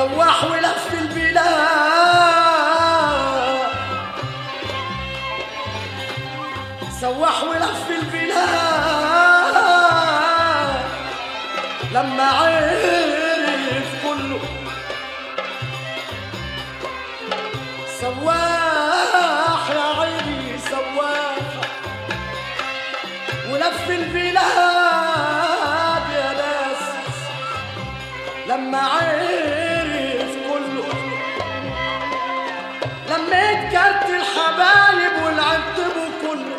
سواح ولف البلاد سواح ولف البلاد لما عرف كله سواح يا عيني سواح ولف البلاد يا ناس لما عرف كله لميت كارت الحبايب والعتبه كله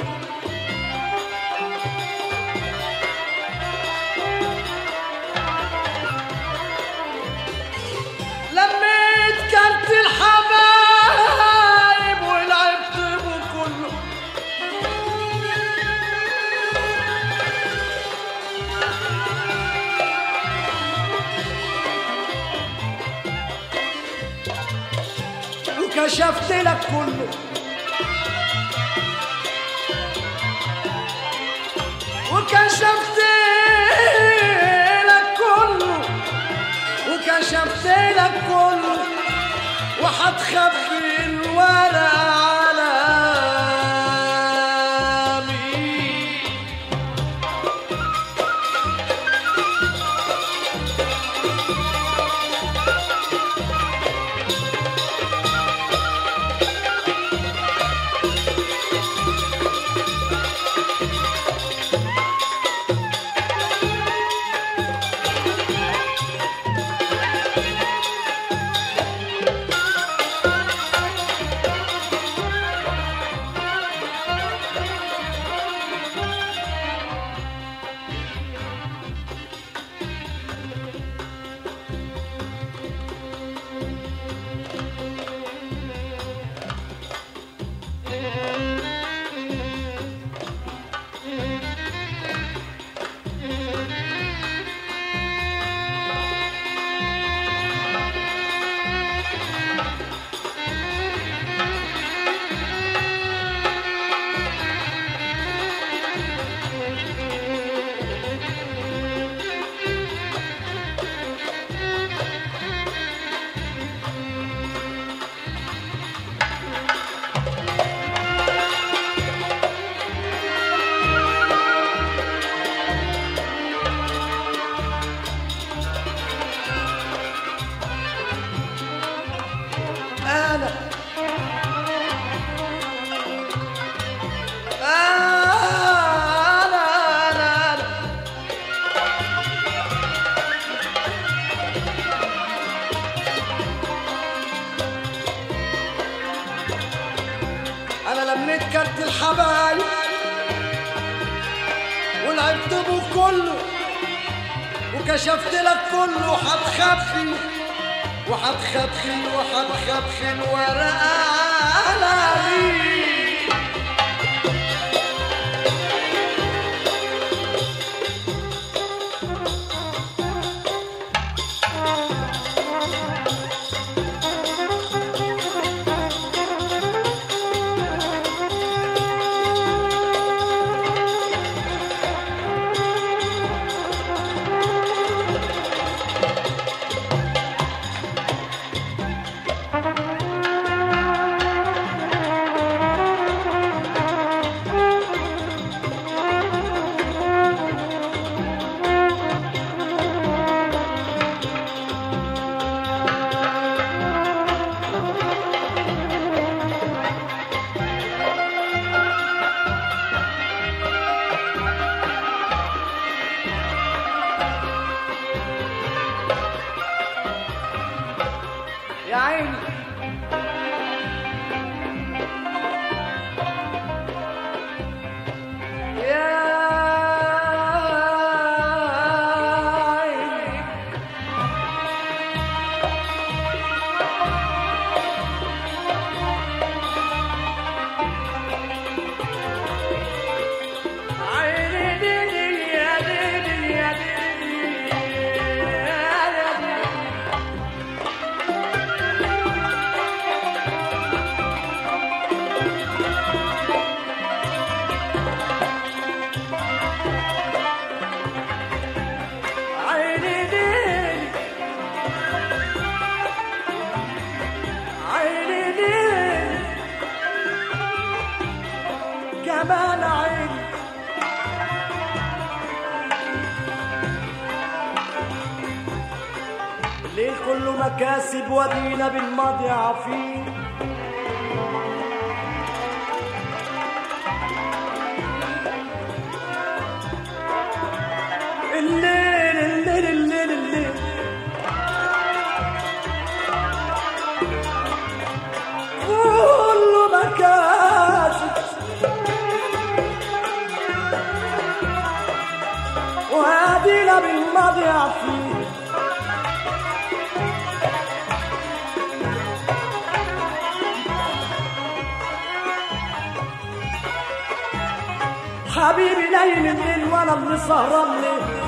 لميت كارت الحبايب والعتبه كله وكشفت لك كله وكشفت لك كله وكشفت لك كله وحتخبي الورق على مين أنا أنا أنا أنا أنا لميت كارت الحبايب ولعبت به كله وكشفت لك كله حتخفي وحتخبخن وحتخبخن ورقة على مين أمان عيني الليل كله مكاسب ودينا بالماضي عفيف الليل الليل الليل الليل كله مكاسب وهدينا بالماضي عفيف حبيبي ليل الليل وانا اللي سهران ليه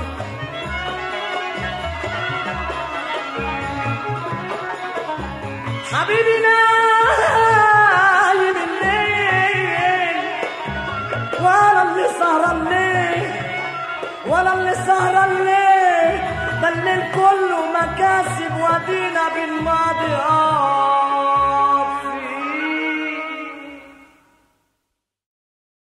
حبيبي نايم الليل وانا اللي سهران ليه وانا اللي سهران ليه ده الليل كله مكاسب ودينا بالماضي اه